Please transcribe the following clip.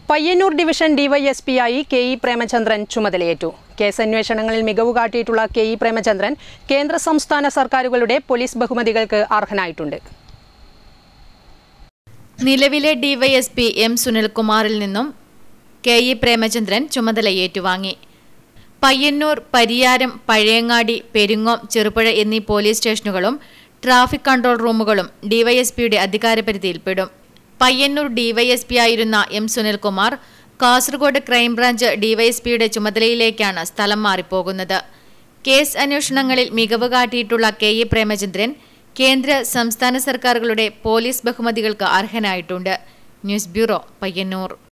Payyanur division ഡിവൈഎസ്പിയായി K E Premachandran ചുമതലയേറ്റു കേസ് അന്വേഷണങ്ങളിൽ മികവ് കാട്ടിയിട്ടുള്ള കെ ഇ പ്രേമചന്ദ്രൻ കേന്ദ്ര സംസ്ഥാന സർക്കാരുകളുടെ പോലീസ് ബഹുമതികൾക്ക് അർഹനായിട്ടുണ്ട് നിലവിലെ ഡിവൈഎസ്പി എം സുനിൽകുമാറിൽ നിന്നും കെ ഇ പ്രേമചന്ദ്രൻ ചുമതല ഏറ്റുവാങ്ങി പയ്യന്നൂർ പരിയാരം പഴയങ്ങാടി പെരിങ്ങോം ചെറുപുഴ എന്നീ പോലീസ് സ്റ്റേഷനുകളും ട്രാഫിക് കൺട്രോൾ റൂമുകളും ഡിവൈഎസ്പിയുടെ അധികാരപരിധിയിൽപ്പെടും പയ്യന്നൂർ ഡിവൈഎസ്പി ആയിരുന്ന എം സുനിൽകുമാർ കാസർഗോഡ് ക്രൈംബ്രാഞ്ച് ഡിവൈഎസ്പിയുടെ ചുമതലയിലേക്കാണ് സ്ഥലം മാറിപ്പോകുന്നത് കേസ് അന്വേഷണങ്ങളിൽ മികവ് കാട്ടിയിട്ടുള്ള കെ ഇ പ്രേമചന്ദ്രൻ കേന്ദ്ര സംസ്ഥാന സർക്കാരുകളുടെ പോലീസ് ബഹുമതികൾക്ക് അർഹനായിട്ടുണ്ട് ന്യൂസ് ബ്യൂറോ പയ്യന്നൂർ